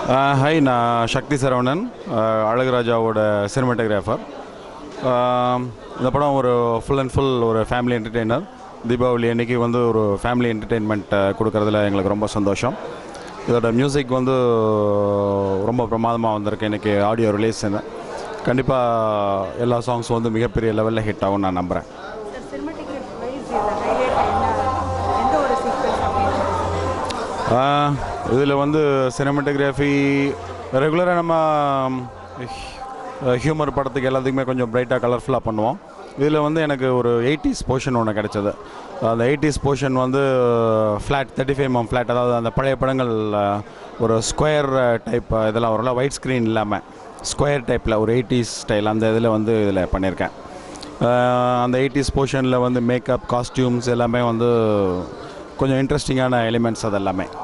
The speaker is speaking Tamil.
ஹாய் நான் சக்தி சரவணன் அஹ், அழகுராஜாவோட சினிமாட்டோகிராஃபர் இந்த படம் ஒரு ஃபுல் அண்ட் ஃபுல் ஒரு ஃபேமிலி என்டர்டெய்னர் தீபாவளி அன்னைக்கு வந்து ஒரு ஃபேமிலி என்டர்டெயின்மெண்ட் கொடுக்கறதுல எங்களுக்கு ரொம்ப சந்தோஷம் இதோட மியூசிக் வந்து ரொம்ப பிரமாதமாக வந்திருக்கு இன்றைக்கி ஆடியோ ரிலீஸ் கண்டிப்பாக எல்லா சாங்ஸும் வந்து மிகப்பெரிய லெவலில் ஹிட் ஆகும் நான் நம்புகிறேன் சார் சினிமாட்டிக் வைஸ் இதில் ஹைலைட் என்ன எந்த ஒரு சீக்வன்ஸ் அப்படின்னு இதில் வந்து சினிமாட்டோகிராஃபி ரெகுலராக நம்ம ஹியூமர் படத்துக்கு எல்லாத்துக்குமே கொஞ்சம் பிரைட்டாக கலர்ஃபுல்லாக பண்ணுவோம் இதில் வந்து எனக்கு ஒரு எயிட்டிஸ் போர்ஷன் ஒன்று கிடைச்சது அந்த எயிட்டிஸ் போர்ஷன் வந்து flat thirty five M flat அதாவது அந்த பழைய படங்கள் அஹ், ஒரு ஸ்கொயர் டைப் இதெல்லாம் வரும்ல ஒயிட் ஸ்க்ரீன் இல்லாமல் ஸ்கொயர் டைப்பில் ஒரு எயிட்டிஸ் ஸ்டைல் அந்த இதில் வந்து இதில் பண்ணியிருக்கேன் அஹ், அந்த எயிட்டிஸ் போர்ஷனில் வந்து மேக்கப் காஸ்டியூம்ஸ் எல்லாமே வந்து கொஞ்சம் இன்ட்ரெஸ்டிங்கான எலிமெண்ட்ஸ் அது எல்லாமே